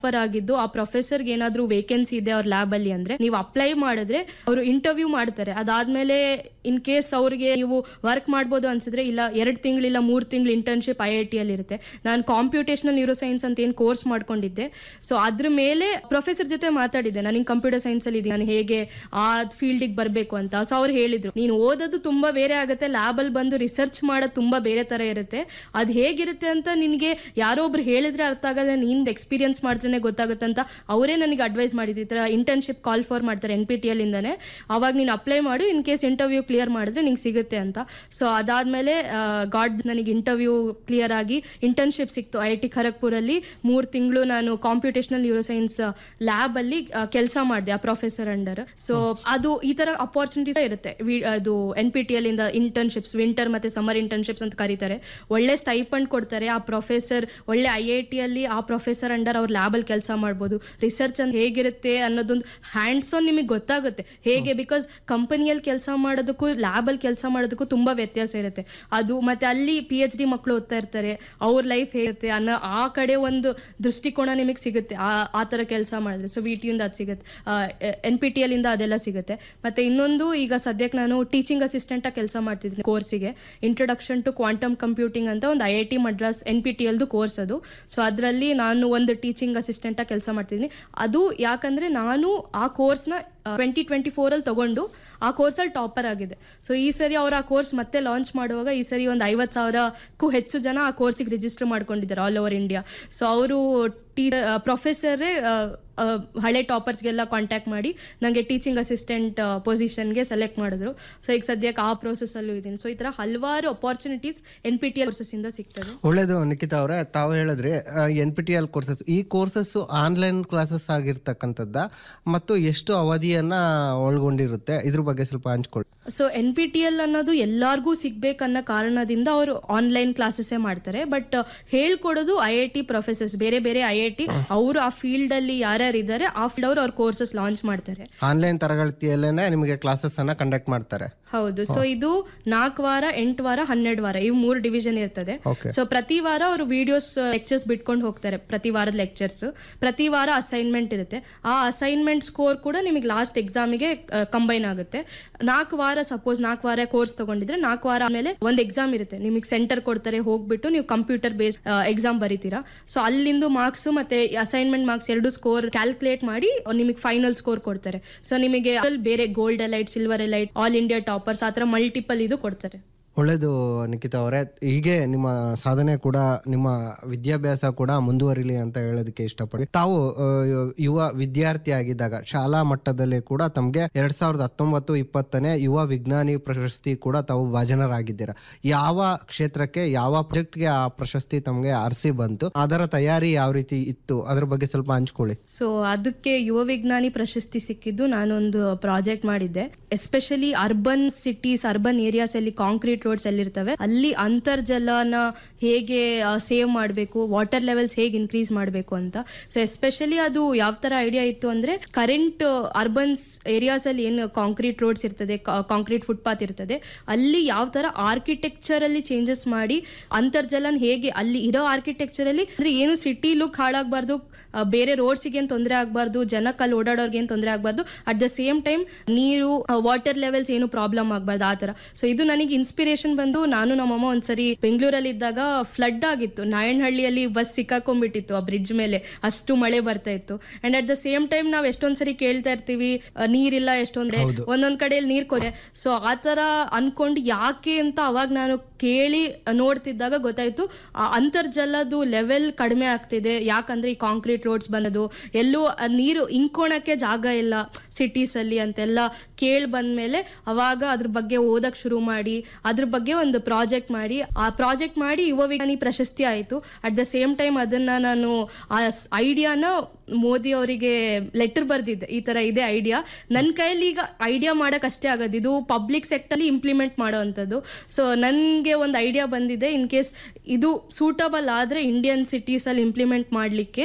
per ಆಗಿದ್ದು ಆ ಪ್ರೊಫೆಸರ್ಗೆ ಏನಾದ್ರೂ ವೇಕೆನ್ಸಿ ಇದೆ ಅವ್ರ ಲ್ಯಾಬ್ ಅಲ್ಲಿ ಅಂದ್ರೆ ನೀವು ಅಪ್ಲೈ ಮಾಡಿದ್ರೆ ಅವರು ಇಂಟರ್ವ್ಯೂ ಮಾಡ್ತಾರೆ ಅದಾದ್ಮೇಲೆ ಇನ್ ಕೇಸ್ ಅವ್ರಿಗೆ ನೀವು ವರ್ಕ್ ಮಾಡ್ಬೋದು ಅನ್ಸಿದ್ರೆ ಇಲ್ಲ ಎರಡು ತಿಂಗಳಿಲ್ಲ ಮೂರು ತಿಂಗಳು ಇಂಟರ್ನ್ಶಿಪ್ ಐ ಐ ಟಿ ಅಲ್ಲಿ ಇರುತ್ತೆ ನಾನು ಕಾಂಪ್ಯೂಟೇಷನಲ್ ನ್ಯೂರೋ ಸೈನ್ಸ್ ಅಂತ ಏನು ಕೋರ್ಸ್ ಮಾಡ್ಕೊಂಡಿದ್ದೆ ಸೊ ಅದ್ರ ಮೇಲೆ ಪ್ರೊಫೆಸರ್ ಜೊತೆ ಮಾತಾಡಿದ್ದೆ ನಾನು ಕಂಪ್ಯೂಟರ್ ಸೈನ್ಸ್ ಅಲ್ಲಿ ಇದ್ದೀನಿ ನಾನು ಹೇಗೆ ಆ ಫೀಲ್ಡಿಗೆ ಬರಬೇಕು ಅಂತ ಸೊ ಅವ್ರು ಹೇಳಿದ್ರು ನೀನು ಓದೋದು ತುಂಬಾ ಬೇರೆ ಆಗುತ್ತೆ ಲ್ಯಾಬ್ ಅಲ್ಲಿ ಬಂದು ರಿಸರ್ಚ್ ಮಾಡೋದು ತುಂಬಾ ಬೇರೆ ತರ ಇರುತ್ತೆ ಅದು ಹೇಗಿರುತ್ತೆ ಅಂತ ನಿನಗೆ ಯಾರೋ ಒಬ್ರು ಹೇಳಿದ್ರೆ ಅರ್ಥ ಆಗಲ್ಲ ನಿಂದು ಎಕ್ಸ್ಪೀರಿಯನ್ಸ್ ಮಾಡಿದ್ರೆ ಗೊತ್ತಾಗುತ್ತೆ ಅಂತ ಅವರೇ ನನಗೆ ಅಡ್ವೈಸ್ ಮಾಡಿದ್ರು ಈ ಥರ ಇಂಟರ್ನ್ಶಿಪ್ ಕಾಲ್ ಫಾರ್ ಮಾಡ್ತಾರೆ ಎನ್ ಪಿ ಟಿ ಎಲ್ ಇಂದಾನೆ ಅವಾಗ ನೀನು ಅಪ್ಲೈ ಮಾಡು ಇನ್ ಕೇಸ್ ಇಂಟರ್ವ್ಯೂ ಕ್ಲಿಯರ್ ಮಾಡಿದ್ರೆ ನಿಂಗೆ ಸಿಗುತ್ತೆ ಅಂತ ಸೊ ಅದಾದ್ಮೇಲೆ ಗಾಡ್ ನನಗೆ ಇಂಟರ್ವ್ಯೂ ಕ್ಲಿಯರ್ ಆಗಿ ಇಂಟರ್ನ್ಶಿಪ್ ಸಿಕ್ತು ಐ ಐ ಟಿ ಖರಗ್ಪುರಲ್ಲಿ ಮೂರು ತಿಂಗಳು ನಾನು ಕಾಂಪ್ಯೂಟೇಷನಲ್ ನ್ಯೂರೋ ಸೈನ್ಸ್ ಲ್ಯಾಬ್ ಅಲ್ಲಿ ಕೆಲಸ ಮಾಡಿದೆ ಆ ಪ್ರೊಫೆಸರ್ ಅಂಡರ್ ಸೊ ಅದು ಈ ತರ ಅಪಾರ್ಚುನಿಟೀಸ್ ಇರುತ್ತೆ ವಿ- ಅದು ಎನ್ ಪಿ ಟಿ ಎಲ್ ಇಂದ ಇಂಟರ್ನ್ಶಿಪ್ಸ್ ವಿಂಟರ್ ಮತ್ತೆ ಸಮರ್ ಇಂಟರ್ನ್ಶಿಪ್ಸ್ ಅಂತ ಕರೀತಾರೆ ಒಳ್ಳೆ ಸ್ಟೈಪಂಡ್ ಕೊಡ್ತಾರೆ ಆ ಪ್ರೊಫೆಸರ್ ಒಳ್ಳೆ ಐ ಐ ಟಿ ಅಲ್ಲಿ ಆ ಪ್ರೊಫೆಸರ್ ಅಂಡರ್ ಅವ್ರ ಲ್ಯಾಬ್ ಅಲ್ಲಿ ಕೆಲಸ ಮಾಡ್ಬೋದು ರಿಸರ್ಚ್ ಅಂತ ಹೇಗಿರುತ್ತೆ ಅನ್ನೋದೊಂದು ಹ್ಯಾಂಡ್ಸ್ ಆನ್ ನಿಮಗೆ ಗೊತ್ತಾಗುತ್ತೆ ಹೇಗೆ ಬಿಕಾಸ್ ಕಂಪನಿಯಲ್ಲಿ ಕೆಲಸ ಮಾಡೋದಕ್ಕೂ ಲ್ಯಾಬ್ ಅಲ್ಲಿ ಕೆಲಸ ಮಾಡೋದಕ್ಕೂ ತುಂಬಾ ವ್ಯತ್ಯಾಸ ಇರುತ್ತೆ ಅದು ಮತ್ತೆ ಅಲ್ಲಿ ಪಿ ಎಚ್ ಡಿ ಮಕ್ಕಳು ಓದ್ತಾ ಇರ್ತಾರೆ ಅವ್ರ ಲೈಫ್ ಹೇಗಿರುತ್ತೆ ಅನ್ನೋ ಆ ಕಡೆ ಒಂದು ದೃಷ್ಟಿಕೋನ ನಿಮಗೆ ಸಿಗುತ್ತೆ ಆ ಆ ಥರ ಕೆಲಸ ಮಾಡಿದ್ರೆ ಸೊ ವಿ ಟಿಯಿಂದ ಅದು ಸಿಗುತ್ತೆ ಎನ್ ಪಿ ಟಿ ಎಲ್ ಇಂದ ಅದೆಲ್ಲ ಸಿಗುತ್ತೆ ಮತ್ತೆ ಇನ್ನೊಂದು ಈಗ ಸದ್ಯಕ್ಕೆ ನಾನು ಟೀಚಿಂಗ್ ಅಸಿಸ್ಟೆಂಟ್ ಆಗಿ ಕೆಲಸ ಮಾಡ್ತಿದ್ದೀನಿ ಕೋರ್ಸಿಗೆ ಇಂಟ್ರೊಡಕ್ಷನ್ ಟು ಕ್ವಾಂಟಮ್ ಕಂಪ್ಯೂಟಿಂಗ್ ಅಂತ ಒಂದು ಐ ಐ ಟಿ ಮಡ್ರಾಸ್ ಎನ್ ಪಿ ಟಿ ಎಲ್ದು ಕೋರ್ಸ್ ಅದು ಸೊ ಅದರಲ್ಲಿ ನಾನು ಒಂದು ಟೀಚಿಂಗ್ ಅಸಿಸ್ಟೆಂಟ್ ಆಗಿ ಕೆಲಸ ಮಾಡ್ತಿದ್ದೀನಿ ಅದು ಯಾಕಂದ್ರೆ ನಾನು ಆ ಕೋರ್ಸ್ನ ಟ್ವೆಂಟಿ ಟ್ವೆಂಟಿ ಫೋರಲ್ಲಿ ತಗೊಂಡು ಆ ಕೋರ್ಸಲ್ಲಿ ಟಾಪರ್ ಆಗಿದೆ ಸೊ ಈ ಸರಿ ಅವ್ರು ಆ ಕೋರ್ಸ್ ಮತ್ತೆ ಲಾಂಚ್ ಮಾಡುವಾಗ ಈ ಸರಿ ಒಂದು ಐವತ್ತು ಸಾವಿರಕ್ಕೂ ಹೆಚ್ಚು ಜನ ಆ ಕೋರ್ಸಿಗೆ ರಿಜಿಸ್ಟರ್ ಮಾಡ್ಕೊಂಡಿದ್ದಾರೆ ಆಲ್ ಓವರ್ ಇಂಡಿಯಾ ಸೊ ಅವರು ಟೀ ಪ್ರೊಫೆಸರೇ ಹಳೆ ಟಾಪರ್ಸ್ಗೆಲ್ಲ ಕಾಂಟ್ಯಾಕ್ಟ್ ಮಾಡಿ ನನಗೆ ಟೀಚಿಂಗ್ ಅಸಿಸ್ಟೆಂಟ್ ಪೊಸಿಷನ್ಗೆ ಸೆಲೆಕ್ಟ್ ಮಾಡಿದ್ರು ಸೊ ಈಗ ಸದ್ಯಕ್ಕೆ ಆ ಪ್ರೋಸೆಸ್ಸಲ್ಲೂ ಇದ್ದೀನಿ ಸೊ ಈ ಥರ ಹಲವಾರು opportunities N P NPTEL ಕೋರ್ಸಸ್ಸಿಂದ ಸಿಗ್ತದೆ ಒಳ್ಳೇದು ನಿಖಿತಾ ಅವರೇ ತಾವು ಹೇಳಿದ್ರಿ N P NPTEL courses ಈ ಕೋರ್ಸಸ್ ಆನ್ಲೈನ್ ಕ್ಲಾಸಸ್ ಆಗಿರ್ತಕ್ಕಂಥದ್ದ ಮತ್ತು ಎಷ್ಟು ಅವಧಿಯನ್ನ ಒಳಗೊಂಡಿರುತ್ತೆ ಇದ್ರ ಬಗ್ಗೆ ಸ್ವಲ್ಪ ಹಂಚ್ಕೊಳ್ಳಿ so N P NPTEL ಅನ್ನೋದು ಎಲ್ಲಾರ್ಗೂ ಸಿಗ್ಬೇಕನ್ನೋ ಕಾರಣದಿಂದ ಅವರು ಆನ್ಲೈನ್ ಕ್ಲಾಸಸ್ಸೇ ಮಾಡ್ತಾರೆ ಬಟ್ ಹೇಳ್ಕೊಡೋದು ಐ ಐ ಟಿ ಪ್ರೊಫೆಸರ್ಸ್ ಬೇರೆ ಬೇರೆ ಐ ಐ ಟಿ ಅವರು ಆ ಫೀಲ್ಡ್ ಅಲ್ಲಿ ಯಾರ್ಯಾರು ಇದ್ದಾರೆ ಆ ಫೀಲ್ಡ್ ಅವರು ಅವ್ರ ಕೋರ್ಸಸ್ ಲಾಂಚ್ ಮಾಡ್ತಾರೆ ಆನ್ಲೈನ್ ತರಗತಿಯಲ್ಲೇನೆ ನಿಮಗೆ ಕ್ಲಾಸಸ್ ಅನ್ನ ಕಂಡಕ್ಟ್ ಮಾಡ್ತಾರೆ ಹೌದು ಸೊ ಇದು ನಾಲ್ಕು ವಾರ ಎಂಟು ವಾರ ಹನ್ನೆರಡು ವಾರ ಇವು ಮೂರು ಡಿವಿಷನ್ ಇರ್ತದೆ ಓಕೆ ಸೊ ಪ್ರತಿ ವಾರ ಅವರು ವಿಡಿಯೋಸ್ ಲೆಕ್ಚರ್ಸ್ ಬಿಟ್ಕೊಂಡು ಹೋಗ್ತಾರೆ ಪ್ರತಿ ವಾರದ ಲೆಕ್ಚರ್ಸ್ ಪ್ರತಿ ವಾರ ಅಸೈನ್ಮೆಂಟ್ ಇರುತ್ತೆ ಆ ಅಸೈನ್ಮೆಂಟ್ ಸ್ಕೋರ್ ಕೂಡ ನಿಮಗೆ ಲಾಸ್ಟ್ ಎಕ್ಸಾಮಿಗೆ ಕಂಬೈನ್ ಆಗುತ್ತೆ ನಾಲ್ಕು ವಾರ ಸಪೋಸ್ ನಾಲ್ಕು ವಾರ ಕೋರ್ಸ್ ತಗೊಂಡಿದ್ರೆ ನಾಲ್ಕು ವಾರ ಆಮೇಲೆ ಒಂದು ಎಕ್ಸಾಮ್ ಇರುತ್ತೆ ನಿಮಗೆ ಸೆಂಟರ್ ಕೊಡ್ತಾರೆ ಹೋಗ್ಬಿಟ್ಟು ನೀವು ಕಂಪ್ಯೂಟರ್ ಬೇಸ್ ಎಕ್ಸಾಮ್ ಬರೀತೀರಾ ಸೊ ಅಲ್ಲಿಂದು ಮಾರ್ಕ್ಸ್ ಮತ್ತೆ ಅಸೈನ್ಮೆಂಟ್ ಮಾರ್ಕ್ಸ್ ಎರಡು ಸ್ಕೋರ್ ಕ್ಯಾಲ್ಕುಲೇಟ್ ಮಾಡಿ ನಿಮಗೆ ಫೈನಲ್ ಸ್ಕೋರ್ ಕೊಡ್ತಾರೆ ಸೊ ನಿಮಗೆ ಅದ್ರಲ್ಲಿ ಬೇರೆ gold elite silver elite all India toppers ಆ ಥರ ಮಲ್ಟಿಪಲ್ ಇದು ಕೊಡ್ತಾರೆ ಒಳ್ಳೇದು ನಿಖಿತಾ ಅವರೇ ಹೀಗೆ ನಿಮ್ಮ ಸಾಧನೆ ಕೂಡ ನಿಮ್ಮ ವಿದ್ಯಾಭ್ಯಾಸ ಕೂಡ ಮುಂದುವರಿಲಿ ಅಂತ ಹೇಳೋದಕ್ಕೆ ಇಷ್ಟಪಡಿ ತಾವು ಆ, ಯುವ ವಿದ್ಯಾರ್ಥಿ ಆಗಿದ್ದಾಗ ಶಾಲಾ ಮಟ್ಟದಲ್ಲಿ ಕೂಡ ತಮಗೆ ಎರಡ್ ಸಾವಿರದ ಹತ್ತೊಂಬತ್ತು ಇಪ್ಪತ್ತನೇ ಯುವ ವಿಜ್ಞಾನಿ ಪ್ರಶಸ್ತಿ ಕೂಡ ತಾವು ಭಾಜನರಾಗಿದ್ದೀರಾ ಯಾವ ಕ್ಷೇತ್ರಕ್ಕೆ ಯಾವ ಪ್ರಾಜೆಕ್ಟ್ಗೆ ಆ ಪ್ರಶಸ್ತಿ ತಮಗೆ ಅರಸಿ ಬಂತು ಅದರ ತಯಾರಿ ಯಾವ ರೀತಿ ಇತ್ತು ಅದ್ರ ಬಗ್ಗೆ ಸ್ವಲ್ಪ ಹಂಚ್ಕೊಳ್ಳಿ ಸೊ ಅದಕ್ಕೆ ಯುವ ವಿಜ್ಞಾನಿ ಪ್ರಶಸ್ತಿ ಸಿಕ್ಕಿದ್ದು ನಾನೊಂದು ಪ್ರಾಜೆಕ್ಟ್ ಮಾಡಿದ್ದೆ especially urban cities urban areas ಅಲ್ಲಿ ಕಾಂಕ್ರೀಟ್ ರೋಡ್ಸ್ ಎಲ್ಲಿರ್ತವೆ ಅಲ್ಲಿ ಅಂತರ್ಜಲನ ಹೇಗೆ ಸೇವ್ ಮಾಡಬೇಕು ವಾಟರ್ ಲೆವೆಲ್ಸ್ ಹೇಗೆ ಇನ್ಕ್ರೀಸ್ ಮಾಡಬೇಕು ಅಂತ ಸೊ ಎಸ್ಪೆಷಲಿ ಅದು ಯಾವ ತರ ಐಡಿಯಾ ಇತ್ತು ಅಂದ್ರೆ ಕರೆಂಟ್ ಅರ್ಬನ್ಸ್ ಏರಿಯಾಸ್ ಅಲ್ಲಿ ಏನು ಕಾಂಕ್ರೀಟ್ ರೋಡ್ಸ್ ಇರ್ತದೆ ಕಾಂಕ್ರೀಟ್ ಫುಟ್ಪಾತ್ ಇರ್ತದೆ ಅಲ್ಲಿ ಯಾವ ತರ ಆರ್ಕಿಟೆಕ್ಚರ್ ಅಲ್ಲಿ ಚೇಂಜಸ್ ಮಾಡಿ ಅಂತರ್ಜಲನ ಹೇಗೆ ಅಲ್ಲಿ ಇರೋ ಆರ್ಕಿಟೆಕ್ಚರ್ ಅಲ್ಲಿ ಅಂದ್ರೆ ಏನು ಸಿಟಿ ಲುಕ್ ಹಾಳಾಗಬಾರ್ದು ಬೇರೆ ರೋಡ್ಸಿಗೆ ಏನು ತೊಂದರೆ ಆಗಬಾರ್ದು ಜನಕ್ಕೆ ಅಲ್ಲಿ ಓಡಾಡೋರ್ಗೆ ಏನು ತೊಂದರೆ ಆಗಬಾರ್ದು ಅಟ್ ದ ಸೇಮ್ ಟೈಮ್ ನೀರು ವಾಟರ್ ಲೆವೆಲ್ಸ್ ಏನು ಪ್ರಾಬ್ಲಮ್ ಆಗಬಾರ್ದು ಆ ಥರ ಸೊ ಇದು ನನಗೆ ಇನ್ಸ್ಪಿರೇಷನ್ ಬಂದು ನಾನು ನಮ್ಮಮ್ಮ ಒಂದ್ಸರಿ ಬೆಂಗಳೂರಲ್ಲಿ ಇದ್ದಾಗ ಫ್ಲಡ್ ಆಗಿತ್ತು ನಾಯಣಹಳ್ಳಿಯಲ್ಲಿ ಬಸ್ ಸಿಕ್ಕಾಕೊಂಡ್ಬಿಟ್ಟಿತ್ತು ಆ ಬ್ರಿಡ್ಜ್ ಮೇಲೆ ಅಷ್ಟು ಮಳೆ ಬರ್ತಾ ಇತ್ತು and at the same time ನಾವು ಎಷ್ಟೊಂದ್ ಸರಿ ಕೇಳ್ತಾ ಇರ್ತೀವಿ ಆ, ನೀರಿಲ್ಲ ಎಷ್ಟೊಂದ್ರೆ ಒಂದೊಂದ್ ಕಡೆಯಲ್ಲಿ ನೀರ್ ಕೊರೆ ಸೊ ಆ ತರ ಅನ್ಕೊಂಡು ಯಾಕೆ ಅಂತ ಅವಾಗ ನಾನು ಕೇಳಿ ನೋಡ್ತಿದ್ದಾಗ ಗೊತ್ತಾಯ್ತು ಆ ಅಂತರ್ಜಲದ್ದು ಲೆವೆಲ್ ಕಡಿಮೆ ಆಗ್ತಿದೆ ಯಾಕಂದ್ರೆ ಈ ಕಾಂಕ್ರೀಟ್ ರೋಡ್ಸ್ ಬಂದದು ಎಲ್ಲೂ ಆ ನೀರು ಇಂಕೋಣಕ್ಕೆ ಜಾಗ ಇಲ್ಲ ಸಿಟೀಸ್ ಅಲ್ಲಿ ಅಂತೆಲ್ಲ ಕೇಳಿ ಬಂದ್ಮೇಲೆ ಅವಾಗ ಅದ್ರ ಬಗ್ಗೆ ಓದಕ್ ಶುರು ಮಾಡಿ ಅದ್ರ ಬಗ್ಗೆ ಒಂದು ಪ್ರಾಜೆಕ್ಟ್ ಮಾಡಿ ಆ ಪ್ರಾಜೆಕ್ಟ್ ಮಾಡಿ ಯುವ ವಿಜ್ಞಾನಿ ಪ್ರಶಸ್ತಿ ಆಯಿತು ಅಟ್ ದ ಸೇಮ್ ಟೈಮ್ ಅದನ್ನ ನಾನು ಆ ಐಡಿಯಾನ ಮೋದಿ ಅವರಿಗೆ ಲೆಟರ್ ಬರ್ದಿದ್ದೆ ಈ ತರ ಇದೆ ಐಡಿಯಾ ನನ್ನ ಕೈಯಲ್ಲಿ ಈಗ ಐಡಿಯಾ ಮಾಡಕ್ ಅಷ್ಟೇ ಆಗೋದು ಇದು ಪಬ್ಲಿಕ್ ಸೆಕ್ಟರ್ಲಿ ಇಂಪ್ಲಿಮೆಂಟ್ ಮಾಡೋವಂಥದ್ದು ಸೊ ನನಗೆ ಒಂದು ಐಡಿಯಾ ಬಂದಿದೆ ಇನ್ ಕೇಸ್ ಇದು ಸೂಟಬಲ್ ಆದರೆ ಇಂಡಿಯನ್ ಸಿಟೀಸಲ್ಲಿ ಇಂಪ್ಲಿಮೆಂಟ್ ಮಾಡಲಿಕ್ಕೆ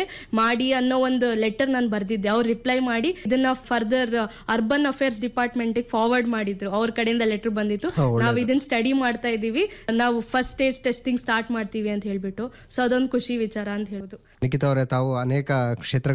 ಮಾಡಿ ಅನ್ನೋ ಒಂದು ಲೆಟರ್ ನಾನು ಬರ್ದಿದ್ದೆ ಅವ್ರು ರಿಪ್ಲೈ ಮಾಡಿ ಇದನ್ನ further urban affairs department forward ಮಾಡಿದ್ರು ಅವ್ರ ಕಡೆಯಿಂದ ಲೆಟರ್ ಬಂದಿತ್ತು ನಾವು ಇದನ್ನ ಸ್ಟಡಿ ಮಾಡ್ತಾ ಇದೀವಿ ನಾವು ಫಸ್ಟ್ ಸ್ಟೇಜ್ ಟೆಸ್ಟಿಂಗ್ ಸ್ಟಾರ್ಟ್ ಮಾಡ್ತೀವಿ ಅಂತ ಹೇಳ್ಬಿಟ್ಟು ಸೊ ಅದೊಂದು ಖುಷಿ ವಿಚಾರ ಅಂತ ಹೇಳುದು ನಿಖಿತಾ ಅವರೇ ತಾವು ಅನೇಕ ಕ್ಷೇತ್ರ